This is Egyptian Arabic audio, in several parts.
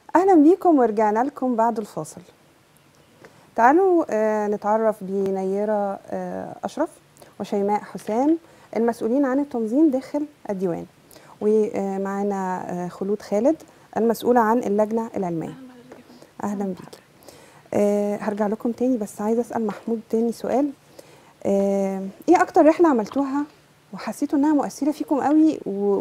اهلا بيكم ورجعنا لكم بعد الفاصل تعالوا آه، نتعرف بنيرة آه، اشرف وشيماء حسام المسؤولين عن التنظيم داخل الديوان ومعانا آه، خلود خالد المسؤولة عن اللجنة العلمية اهلا بيكي آه، هرجع لكم تاني بس عايزة اسأل محمود تاني سؤال آه، ايه اكتر رحلة عملتوها وحسيتوا انها مؤثرة فيكم قوي و...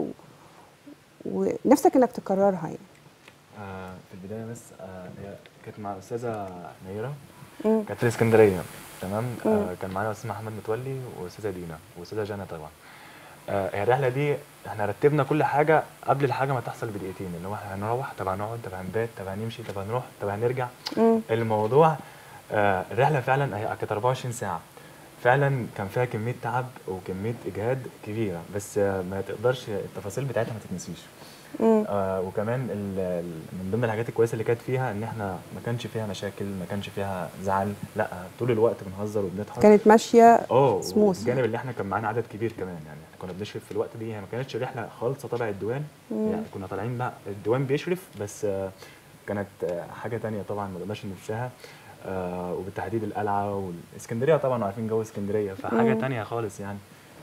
ونفسك انك تكررها يعني آه، في البدايه بس آه، هي كانت مع الاستاذه نيره مم. كانت في الاسكندريه تمام مم. آه، كان معانا الاستاذ محمد متولي والاستاذه دينا والاستاذه جانا طبعا آه، هي الرحله دي احنا رتبنا كل حاجه قبل الحاجه ما تحصل بدقيقتين اللي هو احنا هنروح طب هنقعد طب هنبات طب هنمشي طب هنروح طب هنرجع مم. الموضوع آه، الرحله فعلا هي كانت 24 ساعه فعلا كان فيها كميه تعب وكميه اجهاد كبيره بس آه، ما تقدرش التفاصيل بتاعتها ما تتنسيش مم. آه وكمان ال- ال- من ضمن الحاجات الكويسه اللي كانت فيها ان احنا ما كانش فيها مشاكل ما كانش فيها زعل لا طول الوقت بنهزر وبنضحك كانت ماشية اه سموث. والجانب اللي احنا كان معانا عدد كبير كمان يعني احنا كنا بنشرف في الوقت دي هي ما كانتش رحله خالصه تبع الديوان يعني كنا طالعين بقى الديوان بيشرف بس آه كانت آه حاجه تانية طبعا ما نقدرش ننساها آه وبالتحديد القلعه والاسكندريه طبعا عارفين جو اسكندريه فحاجه مم. تانية خالص يعني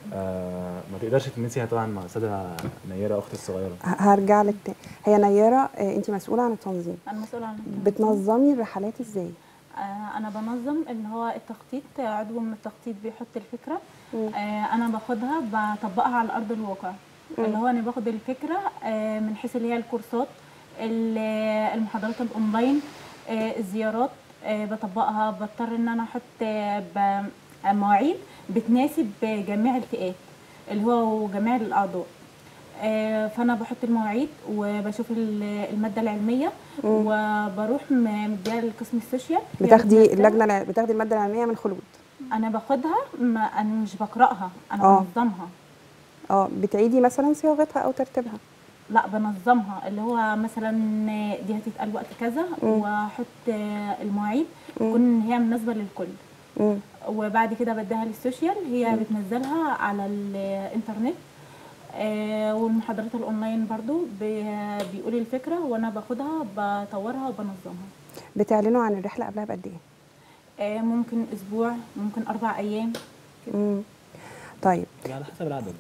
آه ما تقدرش تنسيها طبعا مع استاذه نيره اختي الصغيره ه- هرجع لك تاني هي نيرة آه، انت مسؤولة عن التنظيم انا مسؤوله عن التنظيم. بتنظمي الرحلات ازاي؟ آه، انا بنظم ان هو التخطيط عضو من التخطيط بيحط الفكره مم. آه، انا باخدها بطبقها على ارض الواقع اللي هو انا باخد الفكره آه، من حيث اللي هي الكورسات ال- المحاضرات الاونلاين آه، الزيارات آه، بطبقها بضطر ان انا احط آه، ب- مواعيد بتناسب جميع الفئات اللي هو جميع الاعضاء آه، فانا بحط المواعيد وبشوف ال- الماده العلميه وبروح م- مديها لقسم السوشيال هي بتاخدي بتنزلها. اللجنة الع- بتاخدي المادة العلمية من خلود انا باخدها ما انا مش بقراها انا آه. بنظمها اه بتعيدي مثلا صياغتها او ترتيبها لا بنظمها اللي هو مثلا دي هتتقال وقت كذا واحط آه، المواعيد تكون هي مناسبه للكل مم. وبعد كده بديها للسوشيال هي بتنزلها على الانترنت آه، والمحاضرات الاونلاين برضو بي- بيقولي الفكره وانا باخدها بطورها وبنظمها بتعلنوا عن الرحلة قبلها بقد ايه؟ آه، ممكن اسبوع ممكن اربع ايام مم. طيب على حسب العدد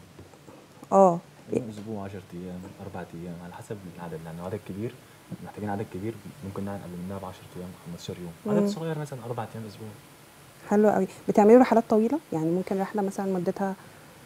اه اسبوع 10 ايام اربع ايام على حسب العدد لان عدد كبير محتاجين عدد كبير ممكن نعمل منها ب 10 ايام 15 يوم عدد صغير مثلا اربع ايام اسبوع حلو قوي بتعملوا رحلات طويلة يعني ممكن رحلة مثلا مدتها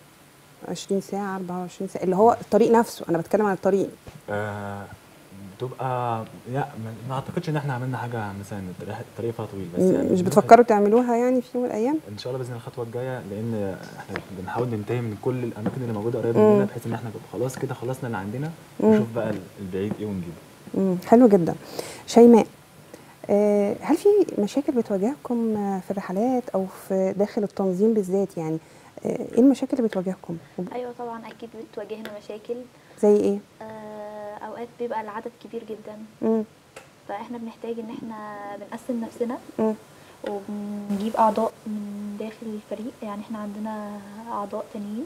20 ساعة 24 ساعة اللي هو الطريق نفسه انا بتكلم عن الطريق آه بتبقى لا ما- ما اعتقدش ان احنا عملنا حاجه مثلا الطريق- الطريق فيها طويل بس يعني مش بنروح- بتفكروا تعملوها يعني في يوم من الايام؟ ان شاء الله باذن الله الخطوه الجايه لان احنا بنحاول ننتهي من كل الاماكن اللي موجوده قريبه مننا بحيث ان احنا خلاص كده خلصنا اللي عندنا نشوف بقى البعيد ايه ونجيبه مم. حلو جدا شيماء آه، هل في مشاكل بتواجهكم آه، في الرحلات او في داخل التنظيم بالذات يعني آه، ايه المشاكل اللي بتواجهكم وب- ايوه طبعا اكيد بتواجهنا مشاكل زي ايه آه، اوقات بيبقى العدد كبير جدا مم. فاحنا بنحتاج ان احنا بنقسم نفسنا مم. وبنجيب اعضاء من داخل الفريق يعني احنا عندنا اعضاء تانيين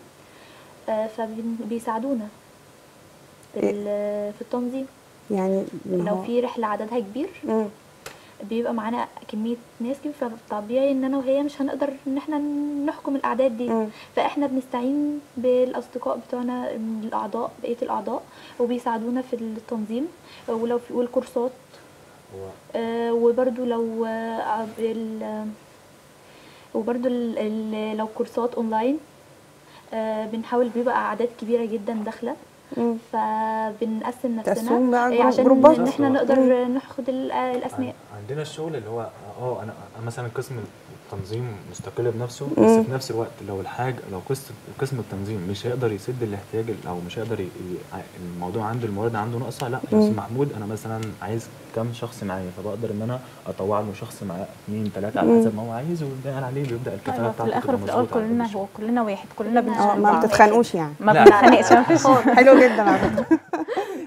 فبيساعدونا في ال- في التنظيم يعني ما لو هو- في رحله عددها كبير مم. بيبقى معانا كميه ناس كبير فطبيعي ان انا وهي مش هنقدر ان احنا نحكم الاعداد دي مم. فاحنا بنستعين بالاصدقاء بتوعنا الاعضاء بقيه الاعضاء وبيساعدونا في التنظيم ولو في والكورسات هو آه، وبرده لو آه، ال- وبرده ال- ال- لو كورسات اونلاين آه، بنحاول بيبقى اعداد كبيره جدا داخله مم. فبنقسم نفسنا تقسموا بقى آه، جرو- عشان جروبات؟ ان احنا نقدر ناخد ال- الاسماء عن- عندنا الشغل اللي هو اه انا أنا مثلا قسم التنظيم مستقل بنفسه بس في نفس الوقت لو الحاجه لو قسم قسم التنظيم مش هيقدر يسد الاحتياج ال- او مش هيقدر ي... ي- الموضوع عنده الموارد عنده ناقصه لا يا استاذ محمود انا مثلا عايز كام شخص معايا فبقدر ان انا اطوع له شخص معاه اثنين ثلاثه على حسب ما هو عايز وبناء عليه بيبدا الكفاءه ايوه في بتاعته الاخر تبقى وفي الاول مظبوطة على كلنا كل هو كلنا واحد كلنا كلنا اه بنشتغل ما بعض بتتخانقوش يعني ما لا. بنتخانقش ما فيش حلو جدا على فكره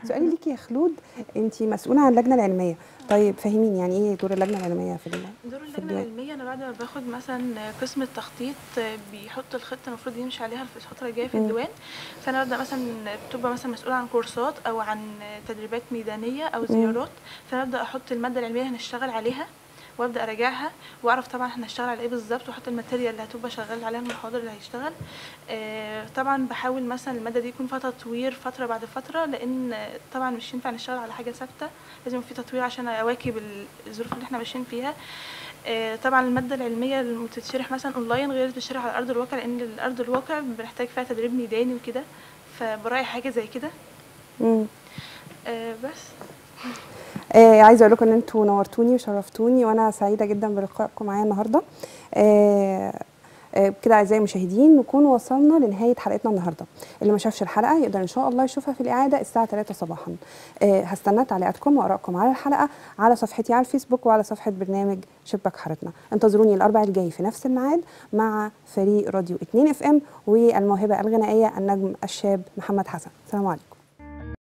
سؤالي ليكي يا خلود انت مسؤوله عن اللجنه العلميه طيب فهميني يعني ايه دور اللجنه العلميه في ال- دور في اللجنة الديوان العلمية أنا بعد ما باخد مثلا قسم التخطيط بيحط الخطة المفروض يمشي عليها في الفترة الجاية في مم. الديوان فأنا ببدأ مثلا بتبقى مثلا مسؤولة عن كورسات أو عن تدريبات ميدانية أو زيارات فأنا ببدأ أحط المادة العلمية اللي هنشتغل عليها وابدا اراجعها واعرف طبعا احنا هنشتغل على ايه بالظبط واحط الماتيريال اللي هتبقى شغال عليها المحاضر اللي هيشتغل آه، طبعا بحاول مثلا الماده دي يكون فيها تطوير فتره بعد فتره لان آه، طبعا مش ينفع نشتغل على حاجه ثابته لازم يبقى في تطوير عشان اواكب ال- الظروف اللي احنا ماشيين فيها آه، طبعا الماده العلميه اللي بتتشرح مثلا اونلاين غير اللي بتتشرح على ارض الواقع لان الارض الواقع بنحتاج فيها تدريب ميداني وكده فبراعي حاجه زي كده مم. آه، بس آه عايزه اقول لكم ان انتوا نورتوني وشرفتوني وانا سعيده جدا بلقائكم معايا النهارده آه آه كده اعزائي المشاهدين نكون وصلنا لنهايه حلقتنا النهارده اللي ما شافش الحلقه يقدر ان شاء الله يشوفها في الاعاده الساعه 3 صباحا آه هستنى تعليقاتكم وارائكم على الحلقه على صفحتي على الفيسبوك وعلى صفحه برنامج شباك حارتنا انتظروني الاربع الجاي في نفس الميعاد مع فريق راديو 2 اف ام والموهبه الغنائيه النجم الشاب محمد حسن سلام عليكم